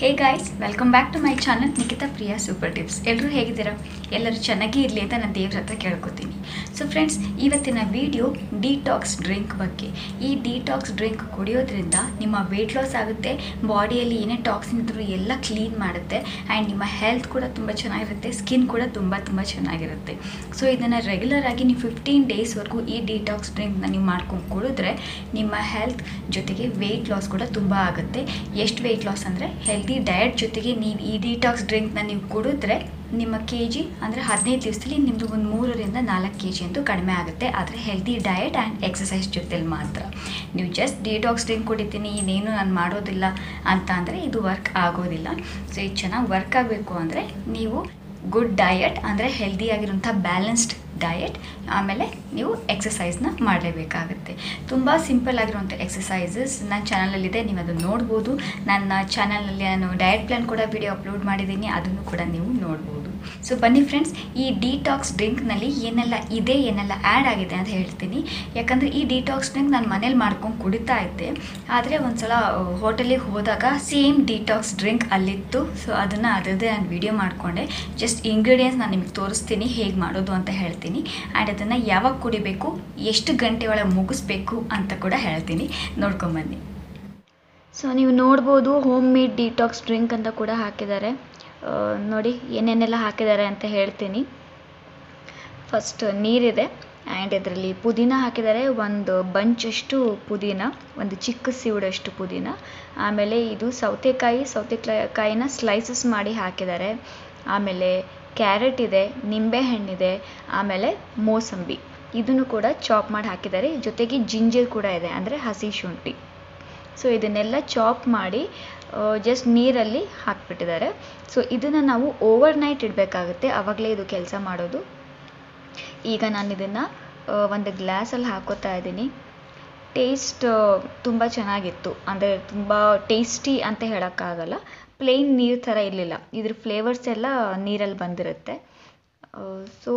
hey guys welcome back to my channel Nikhita Priya super tips ಎಲ್ಲರೂ ಹೇಗಿದ್ದೀರಾ ಎಲ್ಲರೂ ಚೆನ್ನಾಗಿ ಇರಲಿ ಅಂತ ನಾನು ದೇವ್ರ ಹತ್ರ ಕೇಳ್ಕೊತೀನಿ ಸೊ ಫ್ರೆಂಡ್ಸ್ ಇವತ್ತಿನ ವಿಡಿಯೋ ಡಿಟಾಕ್ಸ್ ಡ್ರಿಂಕ್ ಬಗ್ಗೆ ಈ ಡಿಟಾಕ್ಸ್ ಡ್ರಿಂಕ್ ಕುಡಿಯೋದ್ರಿಂದ ನಿಮ್ಮ ವೆಯ್ಟ್ ಲಾಸ್ ಆಗುತ್ತೆ ಬಾಡಿಯಲ್ಲಿ ಏನೇ ಟಾಕ್ಸಿನ್ ಇದ್ರೂ ಎಲ್ಲ ಕ್ಲೀನ್ ಮಾಡುತ್ತೆ ಆ್ಯಂಡ್ ನಿಮ್ಮ ಹೆಲ್ತ್ ಕೂಡ ತುಂಬ ಚೆನ್ನಾಗಿರುತ್ತೆ ಸ್ಕಿನ್ ಕೂಡ ತುಂಬ ತುಂಬ ಚೆನ್ನಾಗಿರುತ್ತೆ ಸೊ ಇದನ್ನು ರೆಗ್ಯುಲರ್ ಆಗಿ ನೀವು ಫಿಫ್ಟೀನ್ ಡೇಸ್ವರೆಗೂ ಈ ಡಿಟಾಕ್ಸ್ ಡ್ರಿಂಕ್ನ ನೀವು ಮಾಡ್ಕೊಂಡು ಕುಡಿದ್ರೆ ನಿಮ್ಮ ಹೆಲ್ತ್ ಜೊತೆಗೆ ವೆಯ್ಟ್ ಲಾಸ್ ಕೂಡ ತುಂಬ ಆಗುತ್ತೆ ಎಷ್ಟು ವೆಯ್ಟ್ ಲಾಸ್ ಅಂದರೆ ಹೆಲ್ದಿ ಡಯಟ್ ಜೊತೆಗೆ ನೀವು ಈ ಡಿಟಾಕ್ಸ್ ಡ್ರಿಂಕ್ನ ನೀವು ಕುಡಿದ್ರೆ ನಿಮ್ಮ ಕೆ ಜಿ ಅಂದರೆ ಹದಿನೈದು ದಿವಸದಲ್ಲಿ ನಿಮ್ಮದು ಒಂದು ಮೂರರಿಂದ ನಾಲ್ಕು ಕೆ ಜಿ ಅಂತೂ ಕಡಿಮೆ ಆಗುತ್ತೆ ಆದರೆ ಹೆಲ್ದಿ ಡಯಟ್ ಆ್ಯಂಡ್ ಎಕ್ಸಸೈಸ್ ಜೊತೆಲಿ ಮಾತ್ರ ನೀವು ಜಸ್ಟ್ ಡಿಟಾಕ್ಸ್ ಡ್ರಿಂಕ್ ಕುಡಿತೀನಿ ಇನ್ನೇನು ನಾನು ಮಾಡೋದಿಲ್ಲ ಅಂತ ಅಂದರೆ ಇದು ವರ್ಕ್ ಆಗೋದಿಲ್ಲ ಸೊ ಇದು ಚೆನ್ನಾಗಿ ವರ್ಕ್ ಆಗಬೇಕು ಅಂದರೆ ನೀವು ಗುಡ್ ಡಯಟ್ ಅಂದರೆ ಹೆಲ್ದಿ ಆಗಿರುವಂಥ ಬ್ಯಾಲೆನ್ಸ್ಡ್ ಡಯಟ್ ಆಮೇಲೆ ನೀವು ಎಕ್ಸಸೈಸ್ನ ಮಾಡಲೇಬೇಕಾಗುತ್ತೆ ತುಂಬ ಸಿಂಪಲ್ ಆಗಿರುವಂಥ ಎಕ್ಸಸೈಸಸ್ ನನ್ನ ಚಾನಲಲ್ಲಿದೆ ನೀವು ಅದನ್ನು ನೋಡ್ಬೋದು ನನ್ನ ಚಾನಲಲ್ಲಿ ನಾನು ಡಯಟ್ ಪ್ಲಾನ್ ಕೂಡ ವಿಡಿಯೋ ಅಪ್ಲೋಡ್ ಮಾಡಿದ್ದೀನಿ ಅದನ್ನು ಕೂಡ ನೀವು ನೋಡ್ಬೋದು ಸೊ ಬನ್ನಿ ಫ್ರೆಂಡ್ಸ್ ಈ ಡಿಟಾಕ್ಸ್ ಡ್ರಿಂಕ್ನಲ್ಲಿ ಏನೆಲ್ಲ ಇದೆ ಏನೆಲ್ಲ ಆ್ಯಡ್ ಆಗಿದೆ ಅಂತ ಹೇಳ್ತೀನಿ ಯಾಕಂದರೆ ಈ ಡಿಟಾಕ್ಸ್ ಡ್ರಿಂಕ್ ನಾನು ಮನೇಲಿ ಮಾಡ್ಕೊಂಡು ಕುಡಿತಾ ಇದ್ದೆ ಆದರೆ ಒಂದ್ಸಲ ಹೋಟೆಲಿಗೆ ಹೋದಾಗ ಸೇಮ್ ಡಿಟಾಕ್ಸ್ ಡ್ರಿಂಕ್ ಅಲ್ಲಿತ್ತು ಸೊ ಅದನ್ನು ಅದರದ್ದೇ ನಾನು ವಿಡಿಯೋ ಮಾಡಿಕೊಂಡೆ ಜಸ್ಟ್ ಇಂಗ್ರೀಡಿಯೆಂಟ್ಸ್ ನಾನು ನಿಮಗೆ ತೋರಿಸ್ತೀನಿ ಹೇಗೆ ಮಾಡೋದು ಅಂತ ಹೇಳ್ತೀನಿ ಆ್ಯಂಡ್ ಅದನ್ನು ಯಾವಾಗ ಕುಡಿಬೇಕು ಎಷ್ಟು ಗಂಟೆ ಒಳಗೆ ಮುಗಿಸ್ಬೇಕು ಅಂತ ಕೂಡ ಹೇಳ್ತೀನಿ ನೋಡ್ಕೊಂಬನ್ನಿ ಸೊ ನೀವು ನೋಡ್ಬೋದು ಹೋಮ್ ಮೇಡ್ ಡಿಟಾಕ್ಸ್ ಡ್ರಿಂಕ್ ಅಂತ ಕೂಡ ಹಾಕಿದ್ದಾರೆ ಆ, ನೋಡಿ ಏನೇನೆಲ್ಲ ಹಾಕಿದ್ದಾರೆ ಅಂತ ಹೇಳ್ತೀನಿ ಫಸ್ಟ್ ನೀರಿದೆ ಆ್ಯಂಡ್ ಇದರಲ್ಲಿ ಪುದೀನ ಹಾಕಿದ್ದಾರೆ ಒಂದು ಬಂಚಷ್ಟು ಪುದೀನ ಒಂದು ಚಿಕ್ಕ ಸಿವುಡಷ್ಟು ಪುದೀನ ಆಮೇಲೆ ಇದು ಸೌತೆಕಾಯಿ ಸೌತೆಕಾಯಿನ ಸ್ಲೈಸಸ್ ಮಾಡಿ ಹಾಕಿದ್ದಾರೆ ಆಮೇಲೆ ಕ್ಯಾರೆಟ್ ಇದೆ ನಿಂಬೆಹಣ್ಣಿದೆ ಆಮೇಲೆ ಮೋಸಂಬಿ ಇದನ್ನು ಕೂಡ ಚಾಪ್ ಮಾಡಿ ಹಾಕಿದ್ದಾರೆ ಜೊತೆಗೆ ಜಿಂಜರ್ ಕೂಡ ಇದೆ ಅಂದರೆ ಹಸಿ ಶುಂಠಿ ಸೊ ಇದನ್ನೆಲ್ಲ ಚಾಪ್ ಮಾಡಿ ಜಸ್ಟ್ ನೀರಲ್ಲಿ ಹಾಕ್ಬಿಟ್ಟಿದ್ದಾರೆ ಸೊ ಇದನ್ನು ನಾವು ಓವರ್ ನೈಟ್ ಇಡಬೇಕಾಗುತ್ತೆ ಆವಾಗಲೇ ಇದು ಕೆಲಸ ಮಾಡೋದು ಈಗ ನಾನು ಇದನ್ನು ಒಂದು ಗ್ಲಾಸಲ್ಲಿ ಹಾಕೋತಾ ಇದ್ದೀನಿ ಟೇಸ್ಟ್ ತುಂಬ ಚೆನ್ನಾಗಿತ್ತು ಅಂದರೆ ತುಂಬ ಟೇಸ್ಟಿ ಅಂತ ಹೇಳೋಕ್ಕಾಗಲ್ಲ ಪ್ಲೇನ್ ನೀರು ಥರ ಇರಲಿಲ್ಲ ಇದ್ರ ಫ್ಲೇವರ್ಸ್ ಎಲ್ಲ ನೀರಲ್ಲಿ ಬಂದಿರುತ್ತೆ ಸೊ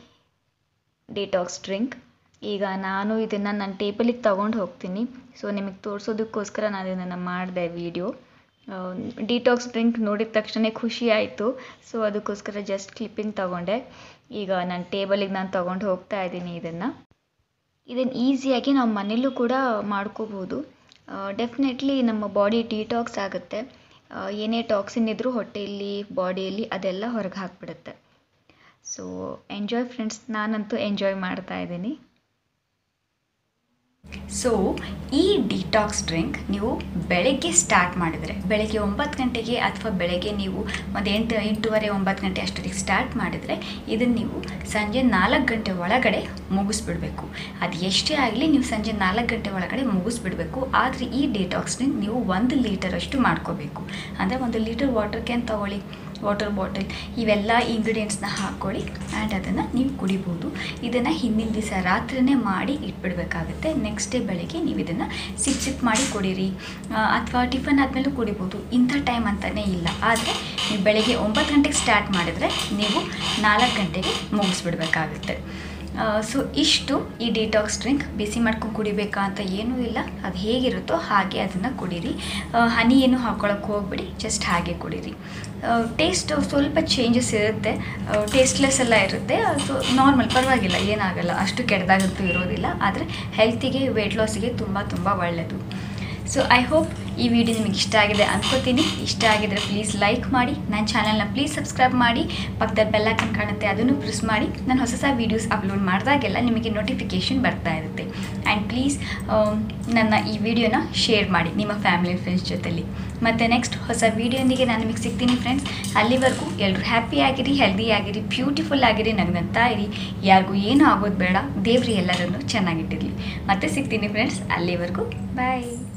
ಡಿಟಾಕ್ಸ್ ಡ್ರಿಂಕ್ ಈಗ ನಾನು ಇದನ್ನು ನನ್ನ ಟೇಬಲಿಗೆ ತೊಗೊಂಡು ಹೋಗ್ತೀನಿ ಸೊ ನಿಮಗೆ ತೋರಿಸೋದಕ್ಕೋಸ್ಕರ ನಾನು ಇದನ್ನು ಮಾಡಿದೆ ವಿಡಿಯೋ ಡಿಟಾಕ್ಸ್ ಡ್ರಿಂಕ್ ನೋಡಿದ ತಕ್ಷಣ ಖುಷಿ ಆಯಿತು ಸೊ ಅದಕ್ಕೋಸ್ಕರ ಜಸ್ಟ್ ಕ್ಲಿಪ್ಪಿಂಗ್ ತೊಗೊಂಡೆ ಈಗ ನನ್ನ ಟೇಬಲಿಗೆ ನಾನು ತೊಗೊಂಡು ಹೋಗ್ತಾ ಇದ್ದೀನಿ ಇದನ್ನು ಇದನ್ನು ಈಸಿಯಾಗಿ ನಾವು ಮನೇಲೂ ಕೂಡ ಮಾಡ್ಕೋಬೋದು ಡೆಫಿನೆಟ್ಲಿ ನಮ್ಮ ಬಾಡಿ ಡಿಟಾಕ್ಸ್ ಆಗುತ್ತೆ ಆ, ಏನೇ ಟಾಕ್ಸಿನ್ ಇದ್ದರೂ ಹೊಟ್ಟೆಯಲ್ಲಿ ಬಾಡಿಯಲ್ಲಿ ಅದೆಲ್ಲ ಹೊರಗೆ ಹಾಕ್ಬಿಡುತ್ತೆ ಸೊ ಎಂಜಾಯ್ ಫ್ರೆಂಡ್ಸ್ ನಾನಂತೂ ಎಂಜಾಯ್ ಮಾಡ್ತಾ ಇದ್ದೀನಿ ಸೊ ಈ ಡಿಟಾಕ್ಸ್ ಡ್ರಿಂಕ್ ನೀವು ಬೆಳಗ್ಗೆ ಸ್ಟಾರ್ಟ್ ಮಾಡಿದರೆ ಬೆಳಗ್ಗೆ ಒಂಬತ್ತು ಗಂಟೆಗೆ ಅಥವಾ ಬೆಳಗ್ಗೆ ನೀವು ಒಂದು ಎಂಟು ಎಂಟೂವರೆ ಒಂಬತ್ತು ಗಂಟೆ ಅಷ್ಟೊತ್ತಿಗೆ ಸ್ಟಾರ್ಟ್ ಮಾಡಿದರೆ ಇದನ್ನು ನೀವು ಸಂಜೆ ನಾಲ್ಕು ಗಂಟೆ ಒಳಗಡೆ ಮುಗಿಸ್ಬಿಡ್ಬೇಕು ಅದು ಎಷ್ಟೇ ಆಗಲಿ ನೀವು ಸಂಜೆ ನಾಲ್ಕು ಗಂಟೆ ಒಳಗಡೆ ಮುಗಿಸ್ಬಿಡ್ಬೇಕು ಆದರೆ ಈ ಡಿಟಾಕ್ಸ್ ಡ್ರಿಂಕ್ ನೀವು ಒಂದು ಲೀಟರಷ್ಟು ಮಾಡ್ಕೋಬೇಕು ಅಂದರೆ ಒಂದು ಲೀಟರ್ ವಾಟರ್ ಕ್ಯಾನ್ ತೊಗೊಳ್ಳಿ ವಾಟರ್ ಬಾಟಲ್ ಇವೆಲ್ಲ ಇಂಗ್ರೀಡಿಯೆಂಟ್ಸ್ನ ಹಾಕ್ಕೊಳ್ಳಿ ಆ್ಯಂಡ್ ಅದನ್ನು ನೀವು ಕುಡಿಬೋದು ಇದನ್ನು ಹಿಂದಿನ ದಿವಸ ರಾತ್ರಿನೇ ಮಾಡಿ ಇಟ್ಬಿಡಬೇಕಾಗುತ್ತೆ ನೆಕ್ಸ್ಟ್ ಡೇ ಬೆಳಗ್ಗೆ ನೀವು ಇದನ್ನು ಸಿಪ್ ಸಿಪ್ ಮಾಡಿ ಕುಡೀರಿ ಅಥವಾ ಟಿಫನ್ ಆದಮೇಲೂ ಕುಡಿಬೋದು ಇಂಥ ಟೈಮ್ ಅಂತಲೇ ಇಲ್ಲ ಆದರೆ ನೀವು ಬೆಳಗ್ಗೆ ಒಂಬತ್ತು ಗಂಟೆಗೆ ಸ್ಟಾರ್ಟ್ ಮಾಡಿದರೆ ನೀವು ನಾಲ್ಕು ಗಂಟೆಗೆ ಮುಗಿಸ್ಬಿಡ್ಬೇಕಾಗುತ್ತೆ ಸೊ ಇಷ್ಟು ಈ ಡಿಟಾಕ್ಸ್ ಡ್ರಿಂಕ್ ಬಿಸಿ ಮಾಡ್ಕೊಂಡು ಕುಡಿಬೇಕಾ ಅಂತ ಏನೂ ಇಲ್ಲ ಅದು ಹೇಗಿರುತ್ತೋ ಹಾಗೆ ಅದನ್ನು ಕುಡೀರಿ ಆ, ಹನಿ ಏನು ಹಾಕ್ಕೊಳಕ್ಕೆ ಹೋಗ್ಬಿಡಿ ಜಸ್ಟ್ ಹಾಗೆ ಕುಡೀರಿ ಟೇಸ್ಟ್ ಸ್ವಲ್ಪ ಚೇಂಜಸ್ ಇರುತ್ತೆ ಟೇಸ್ಟ್ಲೆಸ್ ಎಲ್ಲ ಇರುತ್ತೆ ಅದು ನಾರ್ಮಲ್ ಪರವಾಗಿಲ್ಲ ಏನಾಗಲ್ಲ ಅಷ್ಟು ಕೆಟ್ಟದಾಗಂತೂ ಇರೋದಿಲ್ಲ ಆದರೆ ಹೆಲ್ತಿಗೆ ವೆಯ್ಟ್ ಲಾಸಿಗೆ ತುಂಬ ತುಂಬ ಒಳ್ಳೆಯದು ಸೊ ಐ ಹೋಪ್ ಈ ವಿಡಿಯೋ ನಿಮಗೆ ಇಷ್ಟ ಆಗಿದೆ ಅನ್ಕೋತೀನಿ ಇಷ್ಟ ಆಗಿದ್ರೆ ಪ್ಲೀಸ್ ಲೈಕ್ ಮಾಡಿ ನನ್ನ ಚಾನಲ್ನ ಪ್ಲೀಸ್ ಸಬ್ಸ್ಕ್ರೈಬ್ ಮಾಡಿ ಪಕ್ಕದಲ್ಲಿ ಬೆಲ್ಲೈಕನ್ ಕಾಣುತ್ತೆ ಅದನ್ನು ಪ್ರೆಸ್ ಮಾಡಿ ನಾನು ಹೊಸ ಹೊಸ ವೀಡಿಯೋಸ್ ಅಪ್ಲೋಡ್ ಮಾಡಿದಾಗೆಲ್ಲ ನಿಮಗೆ ನೋಟಿಫಿಕೇಷನ್ ಬರ್ತಾ ಇರುತ್ತೆ ಆ್ಯಂಡ್ ಪ್ಲೀಸ್ ನನ್ನ ಈ ವಿಡಿಯೋನ ಶೇರ್ ಮಾಡಿ ನಿಮ್ಮ ಫ್ಯಾಮಿಲಿ ಫ್ರೆಂಡ್ಸ್ ಜೊತೆಲಿ ಮತ್ತು ನೆಕ್ಸ್ಟ್ ಹೊಸ ವೀಡಿಯೋನಿಗೆ ನಾನು ನಿಮಗೆ ಸಿಗ್ತೀನಿ ಫ್ರೆಂಡ್ಸ್ ಅಲ್ಲಿವರೆಗೂ ಎಲ್ಲರೂ ಹ್ಯಾಪಿ ಆಗಿರಿ ಹೆಲ್ದಿ ಆಗಿರಿ ಬ್ಯೂಟಿಫುಲ್ ಆಗಿರಿ ನಗ್ನಂತ ಇರಿ ಯಾರಿಗೂ ಏನೂ ಆಗೋದು ಬೇಡ ದೇವ್ರಿ ಎಲ್ಲರನ್ನು ಚೆನ್ನಾಗಿಟ್ಟಿರಲಿ ಮತ್ತೆ ಸಿಗ್ತೀನಿ ಫ್ರೆಂಡ್ಸ್ ಅಲ್ಲಿವರೆಗೂ ಬಾಯ್